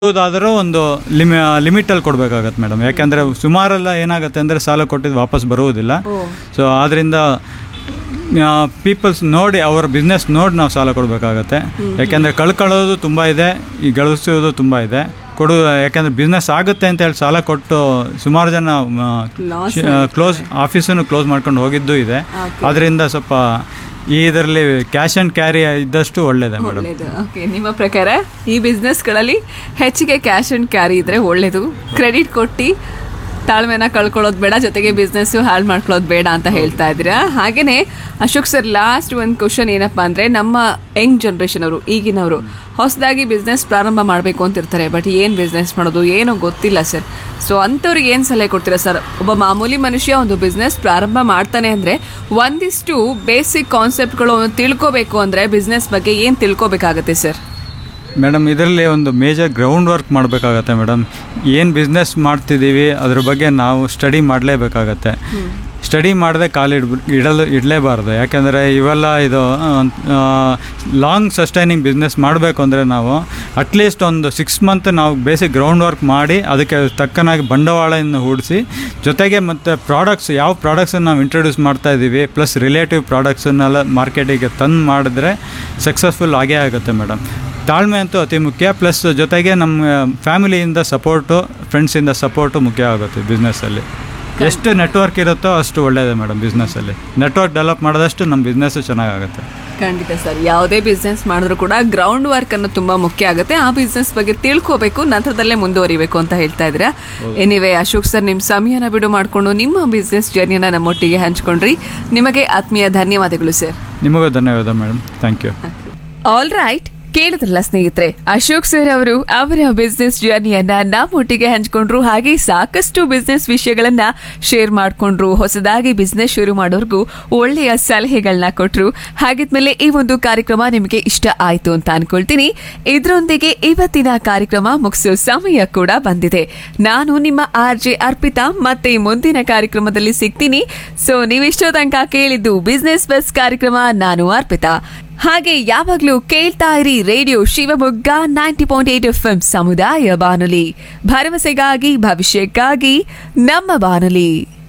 ಕೊಡೋದಾದರೂ ಒಂದು ಲಿಮಿ ಲಿಮಿಟಲ್ಲಿ ಕೊಡಬೇಕಾಗತ್ತೆ ಮೇಡಮ್ ಯಾಕೆಂದರೆ ಸುಮಾರೆಲ್ಲ ಏನಾಗುತ್ತೆ ಅಂದರೆ ಸಾಲ ಕೊಟ್ಟಿದ್ದು ವಾಪಸ್ ಬರುವುದಿಲ್ಲ ಸೊ ಆದ್ದರಿಂದ ಪೀಪಲ್ಸ್ ನೋಡಿ ಅವರ ಬಿಸ್ನೆಸ್ ನೋಡಿ ನಾವು ಸಾಲ ಕೊಡಬೇಕಾಗತ್ತೆ ಯಾಕೆಂದರೆ ಕಳ್ಕೊಳ್ಳೋದು ತುಂಬ ಇದೆ ಈ ಗಳಿಸೋದು ತುಂಬ ಇದೆ ಕೊಡು ಯಾಕೆಂದರೆ ಬಿಸ್ನೆಸ್ ಆಗುತ್ತೆ ಅಂತ ಹೇಳಿ ಸಾಲ ಕೊಟ್ಟು ಸುಮಾರು ಜನ Loss ಕ್ಲೋಸ್ ಆಫೀಸನ್ನು ಕ್ಲೋಸ್ ಮಾಡ್ಕೊಂಡು ಹೋಗಿದ್ದು ಇದೆ ಅದರಿಂದ ಸ್ವಲ್ಪ ಈ ಇದರಲ್ಲಿ ಕ್ಯಾಶ್ ಆ್ಯಂಡ್ ಕ್ಯಾರಿ ಇದ್ದಷ್ಟು ಒಳ್ಳೆಯದೇ ಮೇಡಮ್ ಒಳ್ಳೇದು ಓಕೆ ನಿಮ್ಮ ಪ್ರಕಾರ ಈ ಬಿಸ್ನೆಸ್ಗಳಲ್ಲಿ ಹೆಚ್ಚಿಗೆ ಕ್ಯಾಶ್ ಅಂಡ್ ಕ್ಯಾರಿ ಇದ್ರೆ ಒಳ್ಳೇದು ಕ್ರೆಡಿಟ್ ಕೊಟ್ಟು ತಾಳ್ಮೆನ ಕಳ್ಕೊಳ್ಳೋದು ಬೇಡ ಜೊತೆಗೆ ಬಿಸ್ನೆಸ್ ಹಾಳು ಮಾಡ್ಕೊಳ್ಳೋದು ಬೇಡ ಅಂತ ಹೇಳ್ತಾ ಇದ್ದೀರಾ ಹಾಗೇನೆ ಅಶೋಕ್ ಸರ್ ಲಾಸ್ಟ್ ಒಂದು ಕ್ವಶನ್ ಏನಪ್ಪಾ ಅಂದ್ರೆ ನಮ್ಮ ಯಂಗ್ ಜನ್ರೇಷನ್ ಅವರು ಈಗಿನವರು ಹೊಸದಾಗಿ ಬಿಸ್ನೆಸ್ ಪ್ರಾರಂಭ ಮಾಡಬೇಕು ಅಂತಿರ್ತಾರೆ ಬಟ್ ಏನು ಬಿಸ್ನೆಸ್ ಮಾಡೋದು ಏನೋ ಗೊತ್ತಿಲ್ಲ ಸರ್ ಸೊ ಅಂಥವ್ರಿಗೆ ಏನು ಸಲಹೆ ಕೊಡ್ತೀರಾ ಸರ್ ಒಬ್ಬ ಮಾಮೂಲಿ ಮನುಷ್ಯ ಒಂದು ಬಿಸ್ನೆಸ್ ಪ್ರಾರಂಭ ಮಾಡ್ತಾನೆ ಅಂದರೆ ಒಂದಿಷ್ಟು ಬೇಸಿಕ್ ಕಾನ್ಸೆಪ್ಟ್ಗಳು ತಿಳ್ಕೋಬೇಕು ಅಂದರೆ ಬಿಸ್ನೆಸ್ ಬಗ್ಗೆ ಏನು ತಿಳ್ಕೊಬೇಕಾಗತ್ತೆ ಸರ್ ಮೇಡಮ್ ಇದರಲ್ಲಿ ಒಂದು ಮೇಜರ್ ಗ್ರೌಂಡ್ ವರ್ಕ್ ಮಾಡಬೇಕಾಗತ್ತೆ ಮೇಡಮ್ ಏನು ಬಿಸ್ನೆಸ್ ಮಾಡ್ತಿದ್ದೀವಿ ಅದ್ರ ಬಗ್ಗೆ ನಾವು ಸ್ಟಡಿ ಮಾಡಲೇಬೇಕಾಗತ್ತೆ ಸ್ಟಡಿ ಮಾಡದೆ ಕಾಲಿಡ್ ಇಡಲು ಇಡಲೇಬಾರ್ದು ಯಾಕೆಂದರೆ ಇವೆಲ್ಲ ಇದು ಲಾಂಗ್ ಸಸ್ಟೈನಿಂಗ್ ಬಿಸ್ನೆಸ್ ಮಾಡಬೇಕು ಅಂದರೆ ನಾವು ಅಟ್ಲೀಸ್ಟ್ ಒಂದು ಸಿಕ್ಸ್ ಮಂತ್ ನಾವು ಬೇಸಿಕ್ ಗ್ರೌಂಡ್ ವರ್ಕ್ ಮಾಡಿ ಅದಕ್ಕೆ ತಕ್ಕನಾಗಿ ಬಂಡವಾಳವನ್ನು ಹೂಡಿಸಿ ಜೊತೆಗೆ ಮತ್ತು ಪ್ರಾಡಕ್ಟ್ಸ್ ಯಾವ ಪ್ರಾಡಕ್ಟ್ಸನ್ನು ನಾವು ಇಂಟ್ರೊಡ್ಯೂಸ್ ಮಾಡ್ತಾ ಇದ್ದೀವಿ ಪ್ಲಸ್ ರಿಲೇಟಿವ್ ಪ್ರಾಡಕ್ಟ್ಸನ್ನೆಲ್ಲ ಮಾರ್ಕೆಟಿಗೆ ತಂದು ಮಾಡಿದ್ರೆ ಸಕ್ಸಸ್ಫುಲ್ ಆಗೇ ಆಗುತ್ತೆ ಮೇಡಮ್ ತಾಳ್ಮೆ ಅಂತೂ ಅತಿ ಮುಖ್ಯ ಪ್ಲಸ್ ಜೊತೆಗೆ ನಮ್ಮ ಫ್ಯಾಮಿಲಿಯಿಂದ ಸಪೋರ್ಟು ಫ್ರೆಂಡ್ಸಿಂದ ಸಪೋರ್ಟು ಮುಖ್ಯ ಆಗುತ್ತೆ ಬಿಸ್ನೆಸ್ಸಲ್ಲಿ ಎಷ್ಟು ನೆಟ್ವರ್ಕ್ ಇರುತ್ತೋ ಅಷ್ಟು ಒಳ್ಳೆಯದೇ ಮೇಡಮ್ ಬಿಸ್ನೆಸ್ಸಲ್ಲಿ ನೆಟ್ವರ್ಕ್ ಡೆವಲಪ್ ಮಾಡಿದಷ್ಟು ನಮ್ಮ ಬಿಸ್ನೆಸ್ಸು ಚೆನ್ನಾಗಾಗುತ್ತೆ ಖಂಡಿತ ಸರ್ ಯಾವುದೇ ಬಿಸ್ನೆಸ್ ಮಾಡಿದ್ರು ಕೂಡ ಗ್ರೌಂಡ್ ವರ್ಕ್ ಅನ್ನೋದು ತುಂಬಾ ಮುಖ್ಯ ಆಗುತ್ತೆ ಆ ಬಿಸ್ನೆಸ್ ಬಗ್ಗೆ ತಿಳ್ಕೋಬೇಕು ನಂತರದಲ್ಲೇ ಮುಂದುವರಿಬೇಕು ಅಂತ ಹೇಳ್ತಾ ಇದ್ದೀರಾ ಎನಿವೆ ಅಶೋಕ್ ಸರ್ ನಿಮ್ಮ ಸಮಯನ ಬಿಡು ಮಾಡಿಕೊಂಡು ನಿಮ್ಮ ಬಿಸ್ನೆಸ್ ಜರ್ನಿನ ನಮ್ಮೊಟ್ಟಿಗೆ ಹಂಚ್ಕೊಂಡ್ರಿ ನಿಮಗೆ ಆತ್ಮೀಯ ಧನ್ಯವಾದಗಳು ಸರ್ ನಿಮಗೂ ಧನ್ಯವಾದ madam thank you all right ಕೇಳಿದ್ರಲ್ಲ ಸ್ನೇಹಿತರೆ ಅಶೋಕ್ ಸರ್ ಅವರು ಅವರ ಬಿಸ್ನೆಸ್ ಜರ್ನಿಯನ್ನ ನಮ್ಮೊಟ್ಟಿಗೆ ಹಂಚ್ಕೊಂಡ್ರು ಹಾಗೆ ಸಾಕಷ್ಟು ಬಿಸ್ನೆಸ್ ವಿಷಯಗಳನ್ನ ಶೇರ್ ಮಾಡ್ಕೊಂಡ್ರು ಹೊಸದಾಗಿ ಬಿಸ್ನೆಸ್ ಶುರು ಮಾಡೋರ್ಗೂ ಒಳ್ಳೆಯ ಸಲಹೆಗಳನ್ನ ಕೊಟ್ರು ಹಾಗಿದ್ಮೇಲೆ ಈ ಒಂದು ಕಾರ್ಯಕ್ರಮ ನಿಮಗೆ ಇಷ್ಟ ಆಯ್ತು ಅಂತ ಅನ್ಕೊಳ್ತೀನಿ ಇದರೊಂದಿಗೆ ಇವತ್ತಿನ ಕಾರ್ಯಕ್ರಮ ಮುಗಿಸೋ ಸಮಯ ಕೂಡ ಬಂದಿದೆ ನಾನು ನಿಮ್ಮ ಆರ್ ಜೆ ಅರ್ಪಿತಾ ಮತ್ತೆ ಮುಂದಿನ ಕಾರ್ಯಕ್ರಮದಲ್ಲಿ ಸಿಗ್ತೀನಿ ಸೊ ನೀವಿಷ್ಟೋ ತನಕ ಕೇಳಿದ್ದು ಬಿಸ್ನೆಸ್ ಬಸ್ ಕಾರ್ಯಕ್ರಮ ನಾನು ಅರ್ಪಿತಾ ಹಾಗೆ ಯಾವಾಗ್ಲೂ ಕೇಳ್ತಾ ಇರಿ radio Shivamogga ninety point eight F ಸಮುದಾಯ ಬಾನುಲಿ ಭರವಸೆಗಾಗಿ ಭವಿಷ್ಯಕ್ಕಾಗಿ ನಮ್ಮ ಬಾನುಲಿ